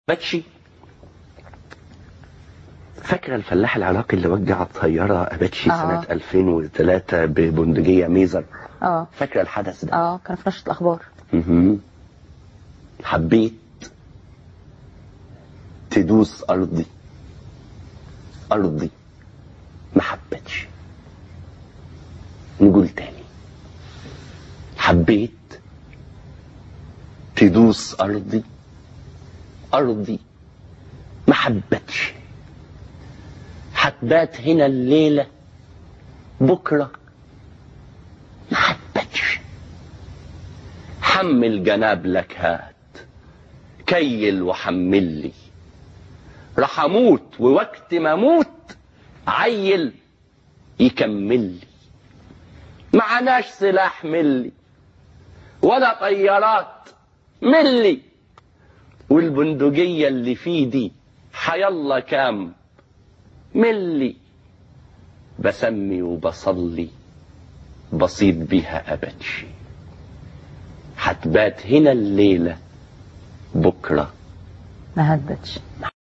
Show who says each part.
Speaker 1: باتشي فاكرة الفلاح العراقي اللي وجع طيارة أباتشي
Speaker 2: آه.
Speaker 1: سنة 2003 ببندقية ميزر
Speaker 2: اه
Speaker 1: فاكرة الحدث ده
Speaker 2: اه كان في نشرة الاخبار
Speaker 1: مهم. حبيت تدوس أرضي أرضي ما حبتش نقول تاني حبيت تدوس أرضي أرضي ما حبتش هتبات هنا الليلة بكرة ما حبتش حمل جناب لك هات كيل وحمل لي راح اموت ووقت ما اموت عيل يكمل لي معناش سلاح ملي ولا طيارات ملي والبندقية اللي في دي حيالله كام ملي بسمي وبصلي بصيد بيها أبتشي هتبات هنا الليلة بكرة
Speaker 2: ما هدتش